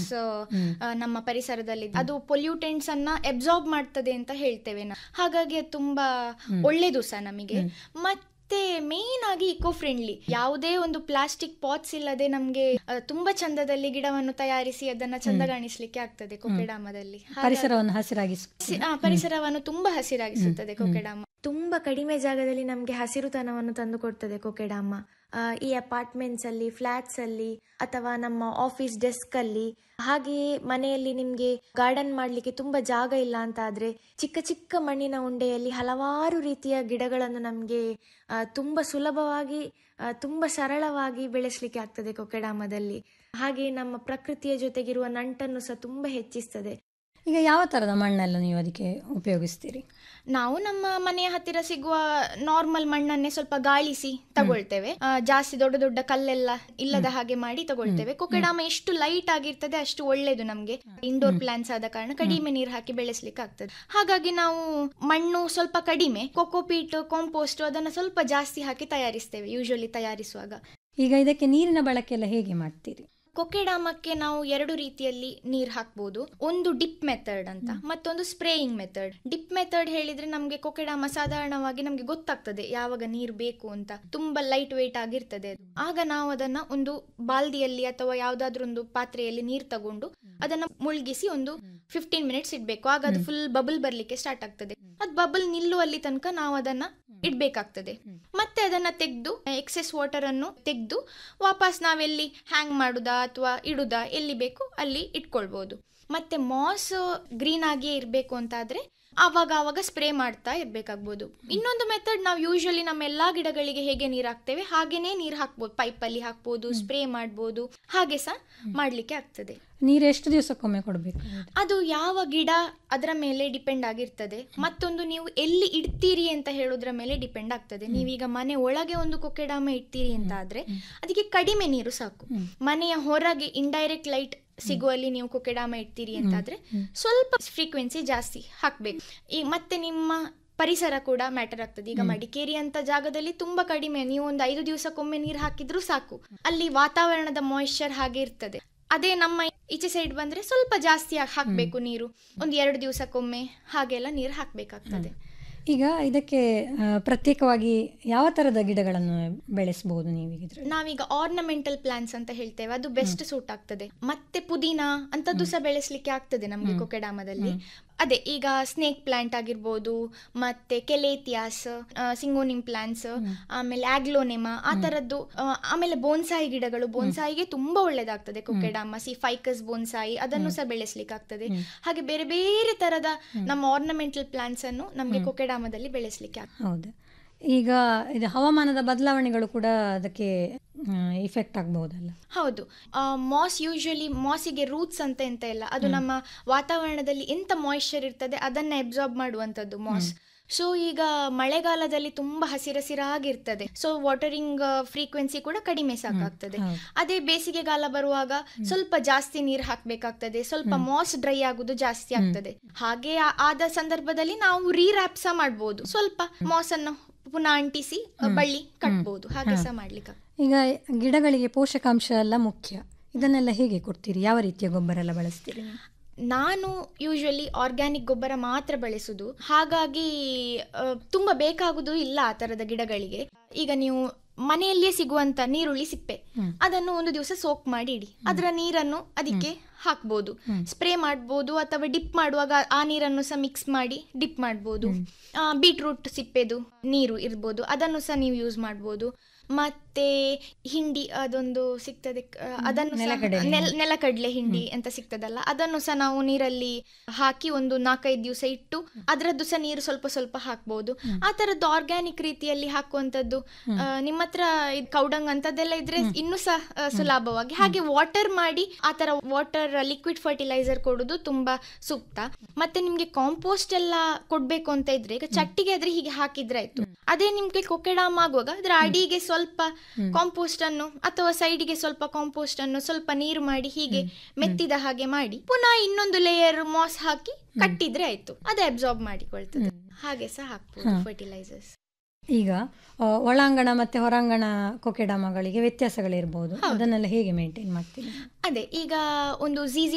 ನಮ್ಮ ಪರಿಸರದಲ್ಲಿ ಅದು ಪೊಲ್ಯೂಟೆಂಟ್ಸ್ ಅನ್ನ ಎಬ್ಸಾರ್ಬ್ ಮಾಡ್ತದೆ ಅಂತ ಹೇಳ್ತೇವೆ ನಾವು ಹಾಗಾಗಿ ಅದು ತುಂಬಾ ಒಳ್ಳೇದು ಸಹ ನಮಗೆ ಮತ್ತೆ ಮೇನ್ ಆಗಿ ಇಕೋ ಫ್ರೆಂಡ್ಲಿ ಯಾವುದೇ ಒಂದು ಪ್ಲಾಸ್ಟಿಕ್ ಪಾಟ್ಸ್ ಇಲ್ಲದೆ ನಮ್ಗೆ ಆ, ತುಂಬಾ ಚಂದದಲ್ಲಿ ಗಿಡವನ್ನು ತಯಾರಿಸಿ ಅದನ್ನ ಚಂದ ಕಾಣಿಸ್ಲಿಕ್ಕೆ ಆಗ್ತದೆ ಕೊಕೆಡಾಮದಲ್ಲಿ ಹಾಗಾಗಿ- ಪರಿಸರವನ್ನು ಹಸಿರಾಗಿಸ್ ಸಿ- ಆ, ಪರಿಸರವನ್ನು ತುಂಬಾ ಹಸಿರಾಗಿಸುತ್ತದೆ ಕೊಕೆಡಾಮ ತುಂಬ ಕಡಿಮೆ ಜಾಗದಲ್ಲಿ ನಮಗೆ ಹಸಿರುತನವನ್ನು ತಂದು ಕೊಡ್ತದೆ ಕೊಕೆಡಾಮ ಆ, ಈ ಅಪಾರ್ಟ್ಮೆಂಟ್ಸ್ ಅಲ್ಲಿ ಫ್ಲಾಟ್ಸ್ ಅಲ್ಲಿ ಅಥವಾ ನಮ್ಮ ಆಫೀಸ್ ಡೆಸ್ಕ್ ಅಲ್ಲಿ ಹಾಗೆಯೇ ಮನೆಯಲ್ಲಿ ನಿಮಗೆ ಗಾರ್ಡನ್ ಮಾಡಲಿಕ್ಕೆ ತುಂಬಾ ಜಾಗ ಇಲ್ಲ ಅಂತ ಆದ್ರೆ ಚಿಕ್ಕ ಚಿಕ್ಕ ಮಣ್ಣಿನ ಉಂಡೆಯಲ್ಲಿ ಹಲವಾರು ರೀತಿಯ ಗಿಡಗಳನ್ನು ನಮಗೆ ತುಂಬ ಸುಲಭವಾಗಿ ಆ, ತುಂಬ ಸರಳವಾಗಿ ಬೆಳೆಸಲಿಕ್ಕೆ ಆಗ್ತದೆ ಕೊಕೆಡಾಮದಲ್ಲಿ ಹಾಗೆ ನಮ್ಮ ಪ್ರಕೃತಿಯ ಜೊತೆಗಿರುವ ನಂಟನ್ನು ಸಹ ತುಂಬ ಹೆಚ್ಚಿಸ್ತದೆ ಈಗ ಯಾವ ತರದ ಮಣ್ಣೆಲ್ಲ ನೀವು ಅದಕ್ಕೆ ಉಪಯೋಗಿಸ್ತೀರಿ ನಾವು ನಮ್ಮ ಮನೆಯ ಹತ್ತಿರ ಸಿಗುವ ನಾರ್ಮಲ್ ಮಣ್ಣನ್ನೇ ಸ್ವಲ್ಪ ಗಾಳಿಸಿ ತಗೊಳ್ತೇವೆ ಆ, ಜಾಸ್ತಿ ದೊಡ್ಡ ದೊಡ್ಡ ಕಲ್ಲೆಲ್ಲ ಇಲ್ಲದ ಹಾಗೆ ಮಾಡಿ ತಗೊಳ್ತೇವೆ ಕೊಕೆಡಾಮ ಎಷ್ಟು ಲೈಟ್ ಆಗಿರ್ತದೆ ಅಷ್ಟು ಒಳ್ಳೇದು ನಮ್ಗೆ ಇಂಡೋರ್ ಪ್ಲಾಂಟ್ಸ್ ಆದ ಕಾರಣ ಕಡಿಮೆ ನೀರು ಹಾಕಿ ಬೆಳೆಸ್ಲಿಕ್ಕೆ ಆಗ್ತದೆ ಹಾಗಾಗಿ ನಾವು ಮಣ್ಣು ಸ್ವಲ್ಪ ಕಡಿಮೆ ಕೊಕೋಪೀಟ್ ಕಾಂಪೋಸ್ಟ್ ಅದನ್ನ ಸ್ವಲ್ಪ ಜಾಸ್ತಿ ಹಾಕಿ ತಯಾರಿಸ್ತೇವೆ ಯೂಶಲಿ ತಯಾರಿಸುವಾಗ ಈಗ ಇದಕ್ಕೆ ನೀರಿನ ಬಳಕೆ ಎಲ್ಲ ಹೇಗೆ ಮಾಡ್ತೀರಿ ಕೊಕೆಡಾಮಕ್ಕೆ ನಾವು ಎರಡು ರೀತಿಯಲ್ಲಿ ನೀರು ಹಾಕ್ಬೋದು ಒಂದು ಡಿಪ್ ಮೆಥಡ್ ಅಂತ ಮತ್ತೊಂದು ಸ್ಪ್ರೇಯಿಂಗ್ ಮೆಥಡ್ ಡಿಪ್ ಮೆಥಡ್ ಹೇಳಿದ್ರೆ ನಮಗೆ ಕೊಕೆಡಾಮ ಸಾಧಾರಣವಾಗಿ ನಮಗೆ ಗೊತ್ತಾಗ್ತದೆ ಯಾವಾಗ ನೀರು ಬೇಕು ಅಂತ ತುಂಬಾ ಲೈಟ್ ವೇಟ್ ಆಗಿರ್ತದೆ ಅದು ಆಗ ನಾವು ಅದನ್ನ ಒಂದು ಬಾಲ್ದಿಯಲ್ಲಿ ಅಥವಾ ಯಾವ್ದಾದ್ರು ಒಂದು ಪಾತ್ರೆಯಲ್ಲಿ ನೀರು ತಗೊಂಡು ಅದನ್ನ ಮುಳುಗಿಸಿ ಒಂದು ಫಿಫ್ಟೀನ್ ಮಿನಿಟ್ಸ್ ಇಡ್ಬೇಕು ಆಗ ಅದು ಫುಲ್ ಬಬಲ್ ಬರ್ಲಿಕ್ಕೆ ಸ್ಟಾರ್ಟ್ ಆಗ್ತದೆ ಅದ್ ಬಬಲ್ ನಿಲ್ಲುವಲ್ಲಿ ತನಕ ನಾವು ಅದನ್ನ ಇಡ್ಬೇಕಾಗ್ತದೆ ಮತ್ತೆ ಅದನ್ನ ತೆಗೆದು ಎಕ್ಸೆಸ್ ವಾಟರ್ ಅನ್ನು ತೆಗೆದು ವಾಪಸ್ ನಾವೆಲ್ಲಿ ಹ್ಯಾಂಗ್ ಮಾಡುದಾ ಅಥವಾ ಇಡುದಾ ಎಲ್ಲಿ ಬೇಕು ಅಲ್ಲಿ ಇಟ್ಕೊಳ್ಬಹುದು ಮತ್ತೆ ಮಾಸ್ ಗ್ರೀನ್ ಆಗಿಯೇ ಇರಬೇಕು ಅಂತಾದ್ರೆ ಆವಾಗ ಆವಾಗ ಸ್ಪ್ರೇ ಮಾಡ್ತಾ ಇರ್ಬೇಕಾಗ್ಬೋದು ಇನ್ನೊಂದು ಮೆಥಡ್ ನಾವು ಯೂಶಲಿ ನಮ್ಮ ಎಲ್ಲಾ ಗಿಡಗಳಿಗೆ ಹೇಗೆ ನೀರ್ ಹಾಕ್ತೇವೆ ಹಾಗೇನೆ ನೀರ್ ಹಾಕ್ಬೋದು ಪೈಪ್ ಅಲ್ಲಿ ಹಾಕ್ಬೋದು ಸ್ಪ್ರೇ ಮಾಡ್ಬೋದು ಹಾಗೆ ಸಹ ಮಾಡ್ಲಿಕ್ಕೆ ಆಗ್ತದೆ ನೀರು ಎಷ್ಟು ದಿವಸಕ್ಕೊಮ್ಮೆ ಕೊಡಬೇಕು ಅದು ಯಾವ ಗಿಡ ಅದರ ಮೇಲೆ ಡಿಪೆಂಡ್ ಆಗಿರ್ತದೆ ಮತ್ತೊಂದು ನೀವು ಎಲ್ಲಿ ಇಡ್ತೀರಿ ಅಂತ ಹೇಳೋದ್ರ ಮೇಲೆ ಡಿಪೆಂಡ್ ಆಗ್ತದೆ ನೀವೀಗ ಮನೆ ಒಳಗೆ ಒಂದು ಕೊಕೆಡಾಮ ಇಡ್ತೀರಿ ಅಂತ ಆದ್ರೆ ಅದಕ್ಕೆ ಕಡಿಮೆ ನೀರು ಸಾಕು ಮನೆಯ ಹೊರಗೆ ಇಂಡೈರೆಕ್ಟ್ ಲೈಟ್ ಸಿಗುವಲ್ಲಿ ನೀವು ಕೊಕೆಡಾಮ ಇಡ್ತೀರಿ ಅಂತಾದ್ರೆ ಸ್ವಲ್ಪ ಫ್ರೀಕ್ವೆನ್ಸಿ ಜಾಸ್ತಿ ಹಾಕ್ಬೇಕು ಈ ಮತ್ತೆ ನಿಮ್ಮ ಪರಿಸರ ಕೂಡ ಮ್ಯಾಟರ್ ಆಗ್ತದೆ ಈಗ ಮಡಿಕೇರಿ ಅಂತ ಜಾಗದಲ್ಲಿ ತುಂಬಾ ಕಡಿಮೆ ನೀವು ಒಂದು ಐದು ದಿವಸಕ್ಕೊಮ್ಮೆ ನೀರು ಹಾಕಿದ್ರೂ ಸಾಕು ಅಲ್ಲಿ ವಾತಾವರಣದ ಮಾಯಿಶ್ಚರ್ ಹಾಗೆ ಇರ್ತದೆ ಅದೇ ನಮ್ಮ ಈಚೆ ಸೈಡ್ ಬಂದ್ರೆ ಸ್ವಲ್ಪ ಜಾಸ್ತಿ ಹಾಕ್ಬೇಕು ನೀರು ಒಂದು ಎರಡು ದಿವಸಕ್ಕೊಮ್ಮೆ ಹಾಗೆಲ್ಲ ನೀರು ಹಾಕ್ಬೇಕಾಗ್ತದೆ ಈಗ ಇದಕ್ಕೆ ಆ, ಪ್ರತ್ಯೇಕವಾಗಿ ಯಾವ ತರದ ಗಿಡಗಳನ್ನು ಬೆಳೆಸಬಹುದು ನೀವೀಗ ಇದ್ರಲ್ಲಿ? ನಾವೀಗ ಆರ್ನಮೆಂಟಲ್ ಪ್ಲಾಂಟ್ಸ್ ಅಂತ ಹೇಳ್ತೇವೆ ಅದು ಬೆಸ್ಟ್ ಸೂಟ್ ಆಗ್ತದೆ ಮತ್ತೆ ಪುದೀನ ಅಂತದ್ದು ಸಹ ಬೆಳೆಸ್ಲಿಕ್ಕೆ ಆಗ್ತದೆ ನಮ್ಗೆ ಕೊಕೆಡಾಮದಲ್ಲಿ ಅದೇ ಈಗ ಸ್ನೇಕ್ ಪ್ಲಾಂಟ್ ಆಗಿರ್ಬೋದು ಮತ್ತೆ ಕೆಲೇತಿಯಾಸ್ ಸಿಂಗೋನಿಮ್ ಪ್ಲಾಂಟ್ಸ್ ಆಮೇಲೆ ಆಗ್ಲೋನೆಮಾ ಆ ತರದ್ದು ಆ, ಆಮೇಲೆ ಬೋನ್ಸಾಯಿ ಗಿಡಗಳು ಬೋನ್ಸಾಯಿಗೆ ತುಂಬಾ ಒಳ್ಳೇದಾಗ್ತದೆ ಕೊಕೆಡಾಮ ಸಿ ಫೈಕಸ್ ಬೋನ್ಸಾಯಿ ಅದನ್ನು ಸಹ ಬೆಳೆಸ್ಲಿಕ್ಕೆ ಆಗ್ತದೆ ಹಾಗೆ ಬೇರೆ ಬೇರೆ ತರದ ನಮ್ಮ ಆರ್ನಮೆಂಟಲ್ ಪ್ಲಾಂಟ್ಸ್ ಅನ್ನು ನಮ್ಗೆ ಕೊಕೆಡಾಮದಲ್ಲಿ ಬೆಳೆಸ್ಲಿಕ್ಕೆ ಆಗ್ತದೆ ಹೌದು ಈಗ ಇದು ಹವಾಮಾನದ ಬದಲಾವಣೆಗಳು ಕೂಡ ಅದಕ್ಕೆ ಇಫೆಕ್ಟ್ ಆಗಬಹುದಲ್ಲ ಹೌದು ಮಾಸ್ ಯೂಶಲಿ ಮಾಸಿಗೆ ರೂಟ್ಸ್ ಅಂತ ಎಂತ ಇಲ್ಲ ಅದು ನಮ್ಮ ವಾತಾವರಣದಲ್ಲಿ ಎಂತ ಮಾಯಿಶ್ಚರ್ ಇರ್ತದೆ ಅದನ್ನ ಎಬ್ಸಾರ್ಬ್ ಮಾಡುವಂತದ್ದು ಮಾಸ್ ಸೊ ಈಗ ಮಳೆಗಾಲದಲ್ಲಿ ತುಂಬಾ ಹಸಿರಸಿರಾಗಿರ್ತದೆ ಸೊ ವಾಟರಿಂಗ್ ಫ್ರೀಕ್ವೆನ್ಸಿ ಕೂಡ ಕಡಿಮೆ ಸಾಕಾಗ್ತದೆ ಹೌದು. ಅದೇ ಬೇಸಿಗೆಗಾಲ ಬರುವಾಗ ಸ್ವಲ್ಪ ಜಾಸ್ತಿ ನೀರು ಹಾಕ್ಬೇಕಾಗ್ತದೆ ಸ್ವಲ್ಪ ಮಾಸ್ ಡ್ರೈ ಆಗುದು ಜಾಸ್ತಿ ಆಗ್ತದೆ ಹಾಗೆ ಆ- ಆದ ಸಂದರ್ಭದಲ್ಲಿ ನಾವು ರೀರ್ಯಾಪ್ ಸಹ ಮಾಡ್ಬೋದು ಸ್ವಲ್ಪ ಮಾಸ್ ಅನ್ನು ಪುನಃ ಅಂಟಿಸಿ ಬಳ್ಳಿ ಕಟ್ಬೋದು ಹಾಗೆ ಸಹ ಮಾಡ್ಲಿಕ್ಕೆ ಈಗ ಗಿಡಗಳಿಗೆ ಪೋಷಕಾಂಶ ಎಲ್ಲ ಮುಖ್ಯ ಇದನ್ನೆಲ್ಲ ಹೇಗೆ ಕೊಡ್ತೀರಿ ಯಾವ ರೀತಿಯ ಗೊಬ್ಬರ ಎಲ್ಲ ಬಳಸ್ತೀರಿ ನೀವು? ನಾನು ಯೂಶಲಿ ಆರ್ಗ್ಯಾನಿಕ್ ಗೊಬ್ಬರ ಮಾತ್ರ ಬಳಸುದು ಹಾಗಾಗಿ ಆ, ತುಂಬಾ ಬೇಕಾಗುದು ಇಲ್ಲ ಆ ತರದ ಗಿಡಗಳಿಗೆ ಈಗ ನೀವು ಮನೆಯಲ್ಲಿಯೇ ಸಿಗುವಂತ ನೀರುಳ್ಳಿ ಸಿಪ್ಪೆ ಅದನ್ನು ಒಂದು ದಿವಸ ಸೋಕ್ ಮಾಡಿ ಇಡಿ ಅದರ ನೀರನ್ನು ಅದಕ್ಕೆ ಹಾಕ್ಬೋದು ಸ್ಪ್ರೇ ಮಾಡ್ಬೋದು ಅಥವಾ ಡಿಪ್ ಮಾಡುವಾಗ ಆ ನೀರನ್ನು ಸಹ ಮಿಕ್ಸ್ ಮಾಡಿ ಡಿಪ್ ಮಾಡ್ಬೋದು ಬೀಟ್ರೂಟ್ ಸಿಪ್ಪೆದು ನೀರು ಇರ್ಬೋದು ಅದನ್ನು ಸಹ ನೀವು ಯೂಸ್ ಮಾಡ್ಬೋದು ಮತ್ತೆ ಹಿಂಡಿ ಅದೊಂದು ಸಿಗ್ತದೆ ಆ, ಅದನ್ನು ಸಹ ನೆಲಗಡಲೆ ನೆಲ ನೆಲಕಡಲೆ ಹಿಂಡಿ ಅಂತ ಸಿಗ್ತದಲ್ಲ ಅದನ್ನು ಸಹ ನಾವು ನೀರಲ್ಲಿ ಹಾಕಿ ಒಂದು ನಾಲ್ಕೈದು ದಿವಸ ಇಟ್ಟು ಅದರದ್ದು ಸಹ ನೀರು ಸ್ವಲ್ಪ ಸ್ವಲ್ಪ ಹಾಕ್ಬೋದು ಆ ತರದ್ದು ಆರ್ಗ್ಯಾನಿಕ್ ರೀತಿಯಲ್ಲಿ ಹಾಕುವಂತದ್ದು ಆ, ನಿಮ್ಮ ಹತ್ರ ಇದ್ ಕೌಡಂಗ್ ಅಂತದೆಲ್ಲ ಇದ್ರೆ ಇನ್ನೂ ಸಹ ಆ, ಸುಲಭವಾಗಿ ಹಾಗೆ ವಾಟರ್ ಮಾಡಿ ಆ ತರ ವಾಟರ್ ಲಿಕ್ವಿಡ್ ಫರ್ಟಿಲೈಸರ್ ಕೊಡುದು ತುಂಬಾ ಸೂಕ್ತ ಮತ್ತೆ ನಿಮ್ಗೆ ಕಾಂಪೋಸ್ಟ್ ಎಲ್ಲ ಕೊಡ್ಬೇಕು ಅಂತ ಇದ್ರೆ ಈಗ ಚಟ್ಟಿಗೆ ಆದ್ರೆ ಹೀಗೆ ಹಾಕಿದ್ರೆ ಆಯ್ತು ಅದೇ ನಿಮ್ಗೆ ಕೊಕೆಡಾಮ್ ಆಗುವಾಗ ಅದ್ರ ಅಡಿಗೆ ಸ್ವಲ್ಪ ಕಾಂಪೋಸ್ಟ್ ಅನ್ನು ಅಥವಾ ಸೈಡಿಗೆ ಸ್ವಲ್ಪ ಕಾಂಪೋಸ್ಟ್ ಅನ್ನು ಸ್ವಲ್ಪ ನೀರು ಮಾಡಿ ಹೀಗೆ ಮೆತ್ತಿದ ಹಾಗೆ ಮಾಡಿ ಪುನಃ ಇನ್ನೊಂದು ಲೇಯರ್ ಮಾಸ್ ಹಾಕಿ ಕಟ್ಟಿದ್ರೆ ಆಯ್ತು ಅದು ಅಬ್ಸಾರ್ಬ್ ಮಾಡಿಕೊಳ್ತದೆ ಹಾಗೆ ಸಹ ಹಾಕ್ಬೋದು ಫರ್ಟಿಲೈಸರ್ಸ್ ಈಗ ಆ, ಒಳಾಂಗಣ ಮತ್ತೆ ಹೊರಾಂಗಣ ಕೊಕೆಡಾಮಗಳಿಗೆ ವ್ಯತ್ಯಾಸಗಳಿರ್ಬೋದು ಅದನ್ನೆಲ್ಲ ಹೇಗೆ ಮೇಂಟೈನ್ ಮಾಡ್ತೀರಿ ಅದೇ ಈಗ ಒಂದು ಝೀಝಿ